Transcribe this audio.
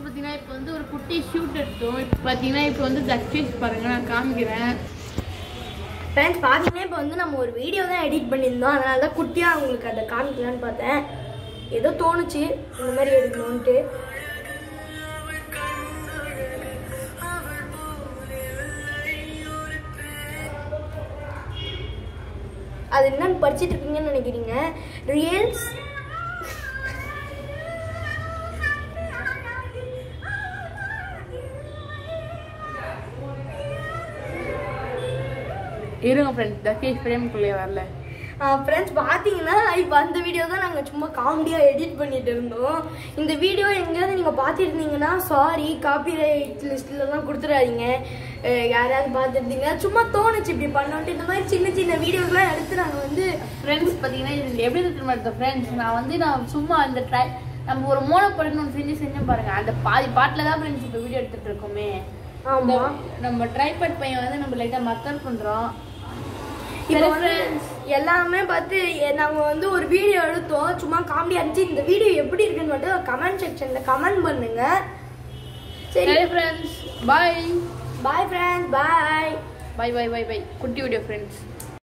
பார்த்தீங்கன்னா இப்போ வந்து ஒரு குட்டி ஷூட் எடுத்தோம் இப்போ பார்த்தீங்கன்னா இப்போ வந்து தக்ஷேஷ் பாருங்க நான் காமிக்கிறேன் ஃப்ரெண்ட்ஸ் பார்த்தீங்கன்னா இப்போ வந்து நம்ம ஒரு வீடியோ தான் எடிட் பண்ணியிருந்தோம் அதனால தான் குட்டியாக உங்களுக்கு அதை காமிக்கலான்னு பார்த்தேன் ஏதோ தோணுச்சு இந்த மாதிரி எடுக்கணும்ன்ட்டு அது என்னன்னு படிச்சிட்டு இருக்கீங்கன்னு நினைக்கிறீங்க ரியல்ஸ் இருங்க ஃப்ரெண்ட்ஸ் தக்ஷேஷ் ஃப்ரேம்குள்ளே வரல ஃப்ரெண்ட்ஸ் பார்த்தீங்கன்னா இப்போ அந்த வீடியோ தான் நாங்கள் சும்மா காமெடியாக எடிட் பண்ணிட்டு இருந்தோம் இந்த வீடியோ எங்கேயாவது நீங்கள் பார்த்துருந்தீங்கன்னா சாரி காப்பிரைட் லிஸ்ட்டில் தான் கொடுத்துடாதீங்க அஹ் யாராவது பார்த்துருந்தீங்க சும்மா தோணுச்சு இப்படி பண்ணோன்ட்டு இந்த மாதிரி சின்ன சின்ன வீடியோஸ்லாம் எடுத்து நாங்கள் வந்து ஃப்ரெண்ட்ஸ் பார்த்தீங்கன்னா இது எப்படி திரும்ப எடுத்த ஃப்ரெண்ட்ஸ் நான் வந்து நான் சும்மா அந்த ட்ரை நம்ம ஒரு மோனோ படம் ஒன்று செஞ்சு செஞ்சு பாருங்க அந்த பாதி பாட்டில் தான் ஃப்ரெண்ட்ஸ் இப்போ வீடியோ எடுத்துட்டு இருக்கோமே ஆமாம் இந்த- நம்ம ட்ரைபட் பையன் வந்து நம்ம லைட்டாக மக்கள் பண்ணுறோம் இப்போ வந்து எல்லாமே பார்த்து நாங்கள் வந்து ஒரு வீடியோ எடுத்தோம் சும்மா காமெடியாக இருந்துச்சு இந்த வீடியோ எப்படி இருக்குன்னு மட்டும் கமெண்ட் செக்ஷனில் கமெண்ட் பண்ணுங்க சரி சரி friends bye bye friends bye bye bye bye bye குட்டி வீடியோ ஃப்ரெண்ட்ஸ்